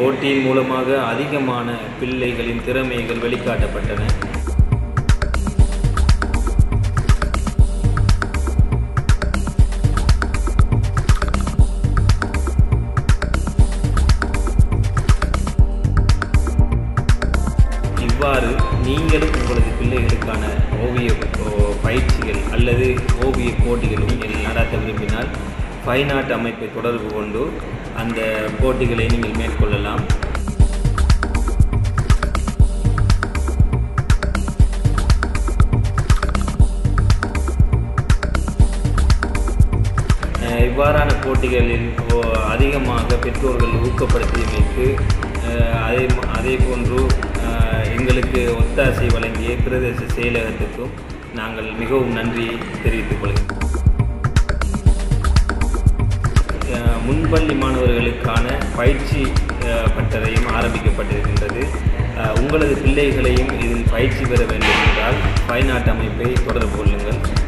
போட்டியின் மூலமாக அதிகமான பிள்ளைகளின் திறமைகள் வெளிக்காட்டப்பட்டன இவ்வாறு நீங்களும் உங்களது பிள்ளைகளுக்கான ஓவிய ஓ- பயிற்சிகள் அல்லது ஓவிய போட்டிகளும் நீங்கள் நடத்த விரும்பினால் ஃபைன் ஆர்ட் அமைப்பை தொடர்பு கொண்டு அந்த போட்டிகளை நீங்கள் மேற்கொள்ளலாம் அஹ் இவ்வாறான போட்டிகளில் ஓ- அதிகமாக பெற்றோர்கள் ஊக்கப்படுத்தியமைக்கு அஹ் அதே ம- அதே போன்று அஹ் எங்களுக்கு ஒத்தாசை வழங்கிய பிரதேச செயலகத்துக்கும் நாங்கள் மிகவும் நன்றியை தெரிவித்துக் கொள்கிறோம் அஹ் முன்பள்ளி மாணவர்களுக்கான பயிற்சி அஹ், பட்டறையும் ஆரம்பிக்கப்பட்டிருக்கின்றது அஹ் உங்களது பிள்ளைகளையும் இதில் பயிற்சி பெற வேண்டும் என்றால் ஃபைன் ஆர்ட் அமைப்பை தொடர்பு கொள்ளுங்கள்